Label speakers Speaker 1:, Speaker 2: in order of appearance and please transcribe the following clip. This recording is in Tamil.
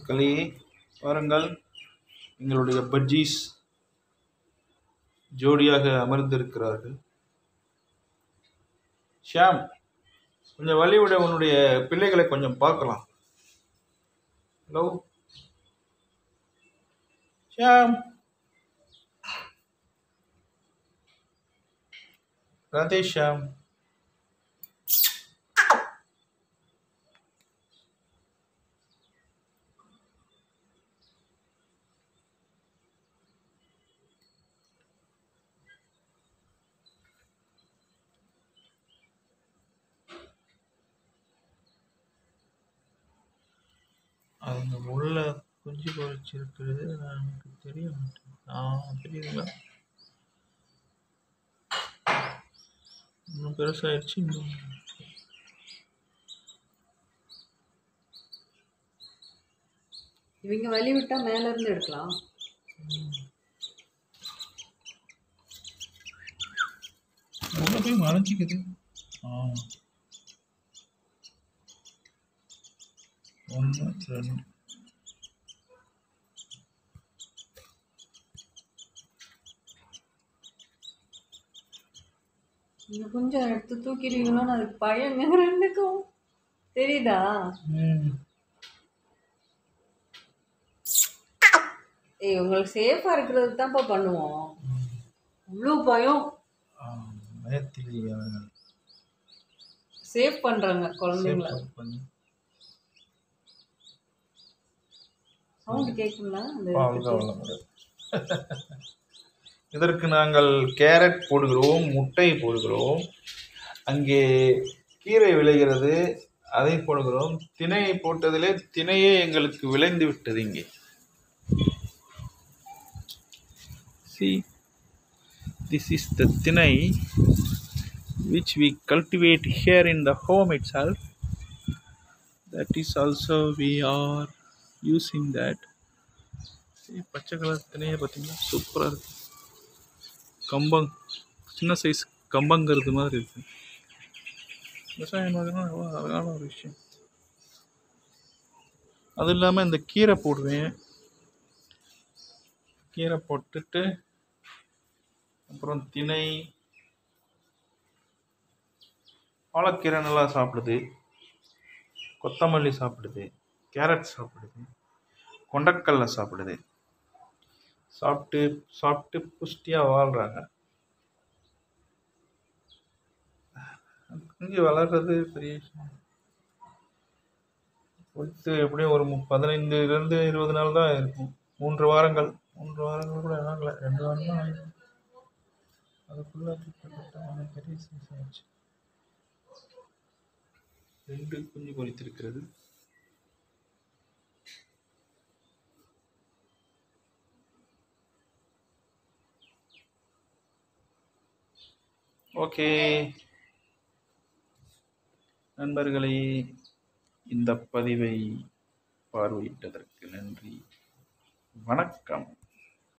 Speaker 1: மக்களே பாருங்கள் எங்களுடைய பஜ்ஜீஸ் ஜோடியாக அமர்ந்திருக்கிறார்கள் ஷியாம் கொஞ்சம் வழிவிட உன்னுடைய பிள்ளைகளை கொஞ்சம் பார்க்கலாம் ஹலோ ஷியாம் ராதே ஷியாம் அவங்க உள்ள குஞ்சு பொறிச்சிருக்கிறது நமக்கு தெரிய மாட்டேங்குது ஆ தெரியுதுங்களா இன்னும் பெருசாயிடுச்சு இன்னும்
Speaker 2: இவங்க வழி விட்டா மேல இருந்து எடுக்கலாம்
Speaker 1: உள்ள போய் மறைஞ்சிக்குது ஆ ஒன்று ரெண்டு
Speaker 2: நீங்க கொஞ்சம் எடுத்து தூக்கிடுவீங்களோன்னு அதுக்கு பயங்க ரெண்டுக்கும் தெரியுதா
Speaker 1: ம்
Speaker 2: ஏய் உங்களுக்கு சேஃபா இருக்கிறதுக்கு தான்ப்பா பண்ணுவோம் அவ்வளோ பயம்
Speaker 1: பயத்தில் அவர்கள்
Speaker 2: சேஃப் பண்றாங்க குழந்தைங்கள
Speaker 1: சேஃப் பண்ணி
Speaker 2: சவுண்ட் கேட்குங்களா அந்த
Speaker 1: வாழ்க வளமுடன். இதற்கு நாங்கள் கேரட் போடுகிறோம் முட்டை போடுகிறோம் அங்கே கீரை விளைகிறது அதை போடுகிறோம் திணையை போட்டதிலே திணையே எங்களுக்கு விளைந்து விட்டது இங்கே see this is the திணை which we cultivate here in the home itself that is also we are using that See, பச்சை கலர் திணையை பார்த்தீங்கன்னா சூப்பராக இருக்கு கம்பங் சின்ன சைஸ் கம்பங்கிறது மாதிரி இருக்கு விவசாயம் பார்த்தீங்கன்னா எவ்வளோ அழகான ஒரு விஷயம் அது இல்லாமல் இந்த கீரை போடுவேன் கீரை போட்டுட்டு அப்புறம் திணை பாலக்கீரை நல்லா சாப்பிடுது கொத்தமல்லி சாப்பிடுது கேரட் சாப்பிடுது கொண்டக்கடலை சாப்பிடுது சாப்பிட்டு சாப்பிட்டு புஷ்டியாக வாழ்கிறாங்க குஞ்சு வளர்றது பெரிய விஷயம் பொறுத்து எப்படியும் ஒரு மு- பதினைந்துலேருந்து இருபது நாள் தான் இருக்கும் மூன்று வாரங்கள் மூன்று வாரங்கள் கூட ஆகல ரெண்டு வாரம் தான் ஆயிடும் அதுக்குள்ளே கிட்டத்தட்ட அவன் பெரிய சைஸ் ஆயிடுச்சு ரெண்டு குஞ்சு பொரித்திருக்கிறது ஓகே நண்பர்களே இந்த பதிவை பார்வையிட்டதற்கு நன்றி வணக்கம்